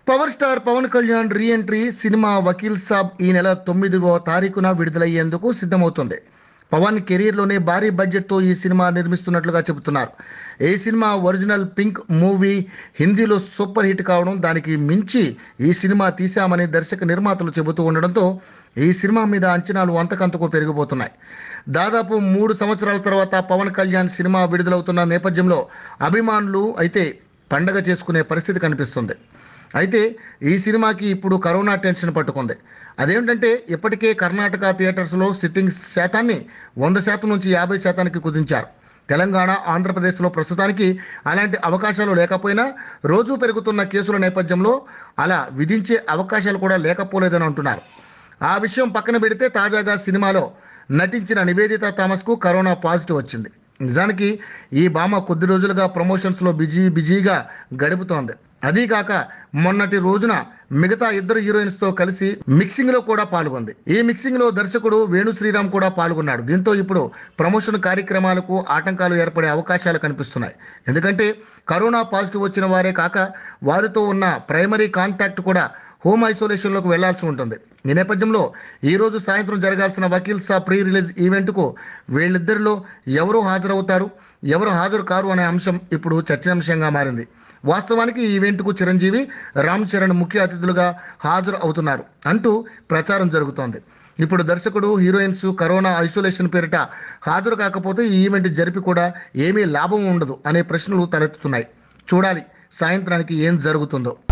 power star Pawan Kalyan re entry cinema Vakeel Saab ఈ నెల తొమ్మిదవ తారీఖున విడుదలయ్యేందుకు సిద్ధమవుతుంది పవన్ కెరీర్లోనే భారీ బడ్జెట్తో ఈ సినిమా నిర్మిస్తున్నట్లుగా చెబుతున్నారు ఈ సినిమా ఒరిజినల్ పింక్ మూవీ హిందీలో సూపర్ హిట్ కావడం దానికి మించి ఈ సినిమా తీశామని దర్శక నిర్మాతలు చెబుతూ ఉండడంతో ఈ సినిమా మీద అంచనాలు అంతకంతకు పెరిగిపోతున్నాయి దాదాపు మూడు సంవత్సరాల తర్వాత పవన్ కళ్యాణ్ సినిమా విడుదలవుతున్న నేపథ్యంలో అభిమానులు అయితే పండగ చేసుకునే పరిస్థితి కనిపిస్తుంది అయితే ఈ సినిమాకి ఇప్పుడు కరోనా టెన్షన్ పట్టుకుంది అదేంటంటే ఇప్పటికే కర్ణాటక థియేటర్స్లో సిట్టింగ్ శాతాన్ని వంద శాతం నుంచి యాభై శాతానికి కుదించారు తెలంగాణ ఆంధ్రప్రదేశ్లో ప్రస్తుతానికి అలాంటి అవకాశాలు లేకపోయినా రోజు పెరుగుతున్న కేసుల నేపథ్యంలో అలా విధించే అవకాశాలు కూడా లేకపోలేదని అంటున్నారు ఆ విషయం పక్కన పెడితే తాజాగా సినిమాలో నటించిన నివేదిత థామస్కు కరోనా పాజిటివ్ వచ్చింది నిజానికి ఈ భామ కొద్ది రోజులుగా ప్రమోషన్స్లో బిజీ బిజీగా గడుపుతోంది అదీకాక మొన్నటి రోజున మిగతా ఇద్దరు హీరోయిన్స్తో కలిసి మిక్సింగ్లో కూడా పాల్గొంది ఈ మిక్సింగ్లో దర్శకుడు వేణు శ్రీరామ్ కూడా పాల్గొన్నాడు దీంతో ఇప్పుడు ప్రమోషన్ కార్యక్రమాలకు ఆటంకాలు ఏర్పడే అవకాశాలు కనిపిస్తున్నాయి ఎందుకంటే కరోనా పాజిటివ్ వచ్చిన వారే కాక వారితో ఉన్న ప్రైమరీ కాంటాక్ట్ కూడా హోమ్ ఐసోలేషన్లోకి వెళ్లాల్సి ఉంటుంది ఈ నేపథ్యంలో ఈరోజు సాయంత్రం జరగాల్సిన వకీల్ సా ప్రీ రిలీజ్ ఈవెంట్కు వీళ్ళిద్దరిలో ఎవరు హాజరవుతారు ఎవరు హాజరు కారు అనే అంశం ఇప్పుడు చర్చనాంశంగా మారింది వాస్తవానికి ఈ ఈవెంట్కు చిరంజీవి రామ్ చరణ్ ముఖ్య అతిథులుగా హాజరు అవుతున్నారు అంటూ ప్రచారం జరుగుతోంది ఇప్పుడు దర్శకుడు హీరోయిన్స్ కరోనా ఐసోలేషన్ పేరిట హాజరు కాకపోతే ఈ ఈవెంట్ జరిపి కూడా ఏమీ లాభం ఉండదు అనే ప్రశ్నలు తలెత్తుతున్నాయి చూడాలి సాయంత్రానికి ఏం జరుగుతుందో